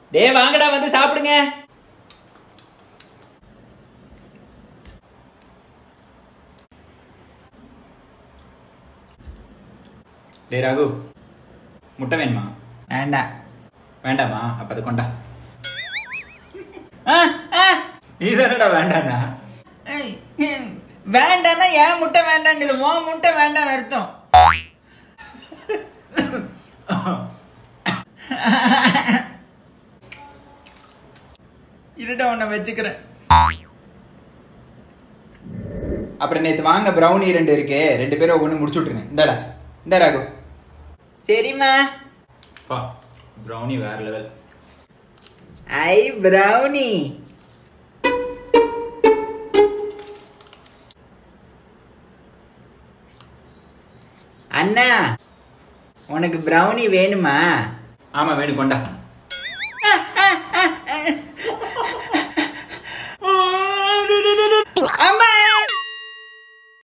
டேய் வாங்கடா வந்து சாப்பிடுங்க டேய் ராகு முட்டை வேணுமா வேண்டாம் வேண்டாமா அப்ப அது கொண்டா நீ தானடா வேண்டாண்ணா ஏய், ஹம், வேண்டாம்னா ஏன் முட்டை வேண்டாம்னு இல்லை உன் முட்டை வேண்டாம்னு அர்த்தம் இருடா உன்னை வச்சுக்கிறேன் அப்புறம் நேத்து வாங்கின ப்ரௌனி ரெண்டு இருக்கே ரெண்டு பேரும் ஒன்று முடிச்சு விட்ருங்க இந்தாடா இந்த ராகு சரிம்மா பா ப்ரௌனி வேற லெவல் ஐ பிரவுனி அண்ணா உனக்கு பிரவுனி வேணுமா ஆமா வேணும் கொண்டா